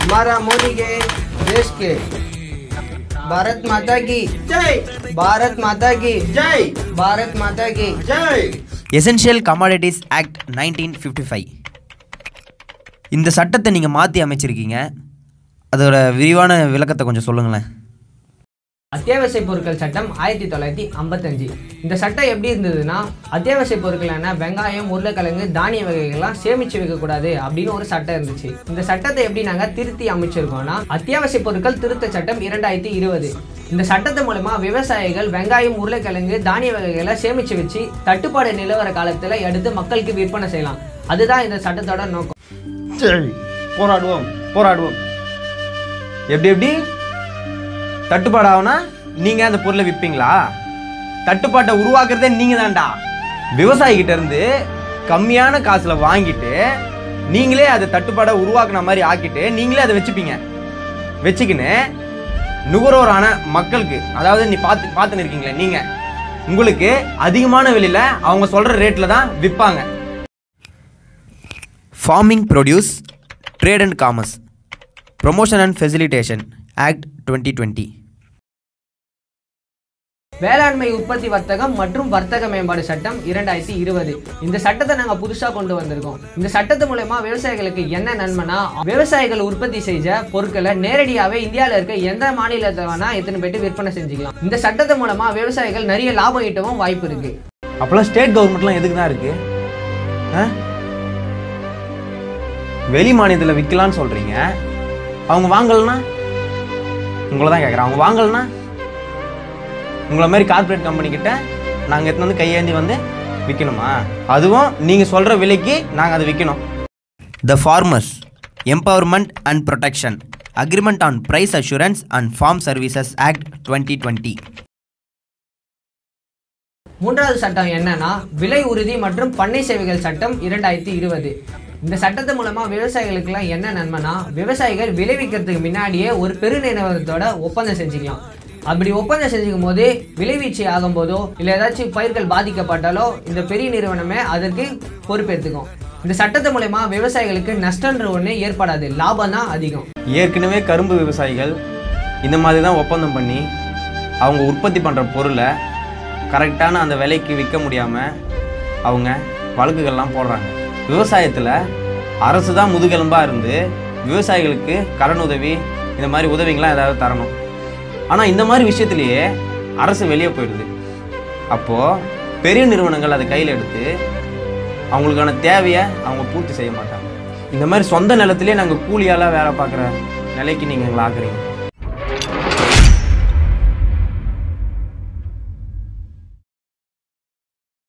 हमारा मोदी के देश के भारत माता की ஜெய் भारत माता की ஜெய் भारत माता की ஜெய் essential commodities act nineteen fifty five இந்த சட்டத்தை நீங்கள் மாற்றி அமைச்சிருக்கீங்க அதோட விரிவான விளக்கத்தை கொஞ்சம் சொல்லுங்களேன் அத்தியாவசிய பொருட்கள் சட்டம் ஆயிரத்தி தொள்ளாயிரத்தி ஐம்பத்தஞ்சு இந்த சட்டம் எப்படி இருந்ததுன்னா அத்தியாவசிய பொருட்களான வெங்காயம் உருளைக்கிழங்கு தானிய வகைகள்லாம் சேமிச்சு வைக்கக்கூடாது அப்படின்னு ஒரு சட்டம் இருந்துச்சு இந்த சட்டத்தை எப்படி நாங்கள் திருத்தி அமைச்சிருக்கோம்னா அத்தியாவசிய பொருட்கள் திருத்த சட்டம் இரண்டாயிரத்தி இருபது இந்த சட்டத்து மூலமா விவசாயிகள் வெங்காயம் உருளைக்கிழங்கு தானிய வகைகளை சேமிச்சு வச்சு தட்டுப்பாடு நிலவர காலத்தில் எடுத்து மக்களுக்கு விற்பனை செய்யலாம் அதுதான் இந்த சட்டத்தோட நோக்கம் சரி போராடுவோம் போராடுவோம் எப்படி எப்படி தட்டுப்பாடு ஆகுனா நீங்கள் அந்த பொருளை விற்பீங்களா தட்டுப்பாட்டை உருவாக்குறதே நீங்கள் தான்டா விவசாயிகிட்ட இருந்து கம்மியான காசில் வாங்கிட்டு நீங்களே அதை தட்டுப்பாடை உருவாக்குன மாதிரி ஆக்கிட்டு நீங்களே அதை வச்சுப்பீங்க வச்சுக்கின்னு நுகர்வோரான மக்களுக்கு அதாவது நீ பார்த்து பார்த்துன்னு இருக்கீங்களே நீங்கள் உங்களுக்கு அதிகமான விலையில் அவங்க சொல்கிற ரேட்டில் தான் விற்பாங்க farming produce trade and commerce promotion and facilitation act twenty twenty வேளாண்மை உற்பத்தி வர்த்தகம் மற்றும் வர்த்தக மேம்பாடு சட்டம் இரண்டாயிரத்தி இருபது இந்த சட்டத்தை நாங்கள் புதுசாக கொண்டு வந்திருக்கோம் இந்த சட்டத்து மூலயமா விவசாயிகளுக்கு என்ன நன்மைனா விவசாயிகள் உற்பத்தி செஞ்ச பொருட்களை நேரடியாகவே இந்தியாவில் இருக்க எந்த மாநிலத்தை வேணா எத்தனை போயிட்டு விற்பனை செஞ்சுக்கலாம் இந்த சட்டத்து மூலமா விவசாயிகள் நிறைய லாபம் ஈட்டவும் வாய்ப்பு இருக்கு அப்போல்லாம் ஸ்டேட் கவர்மெண்ட்லாம் எதுக்கு தான் இருக்கு ஆ? வெளி மாநிலத்தில் விற்கலான்னு சொல்கிறீங்க அவங்க வாங்கலைன்னா உங்களை தான் கேட்குறேன் அவங்க வாங்கலைன்னா உங்களை மாதிரி கார்ப்பரேட் கம்பெனி கிட்ட நாங்கள் எடுத்துன்னு வந்து கையேந்தி வந்து விற்கணுமா அதுவும் நீங்கள் சொல்கிற விலைக்கு நாங்கள் அதை விற்கணும் the farmers empowerment and protection agreement on price assurance and farm services act twenty twenty மூன்றாவது சட்டம் என்னன்னா விலை உறுதி மற்றும் பண்ணை சேவைகள் சட்டம் இரண்டாயிரத்தி இருபது இந்த சட்டத்து மூலமா விவசாயிகளுக்கெல்லாம் என்ன நன்மைனா விவசாயிகள் விளைவிக்கிறதுக்கு முன்னாடியே ஒரு பெருநிறுவனத்தோட ஒப்பந்தம் செஞ்சுக்கலாம் அப்படி ஒப்பந்தம் செஞ்சுக்கும் போது விளைவீச்சு ஆகும்போதோ இல்லை ஏதாச்சும் பயிர்கள் பாதிக்கப்பட்டாலோ இந்த பெரிய நிறுவனமே அதற்கு பொறுப்பேற்றுக்கும் இந்த சட்டத்து மூலயமா விவசாயிகளுக்கு நஷ்டன்ற ஒன்று ஏற்படாது லாபம் தான் அதிகம் ஏற்கனவே கரும்பு விவசாயிகள் இந்த மாதிரி தான் ஒப்பந்தம் பண்ணி அவங்க உற்பத்தி பண்ணுற பொருளை கரெக்டான அந்த விலைக்கு விற்க முடியாமல் அவங்க வழக்குகள்லாம் போடுறாங்க விவசாயத்தில் அரசு தான் முதுகெலும்பாக இருந்து விவசாயிகளுக்கு கடன் உதவி இந்த மாதிரி உதவிங்களாம் ஏதாவது தரணும் ஆனால் இந்த மாதிரி விஷயத்துலையே அரசு வெளியே போயிடுது அப்போது பெரிய நிறுவனங்கள் அதை கையில் எடுத்து அவங்களுக்கான தேவையை அவங்க பூர்த்தி செய்ய மாட்டாங்க இந்த மாதிரி சொந்த நிலத்திலே நாங்கள் கூலியாலாம் வேலை பார்க்குற நிலைக்கு நீங்கள் எங்களை ஆக்குறீங்க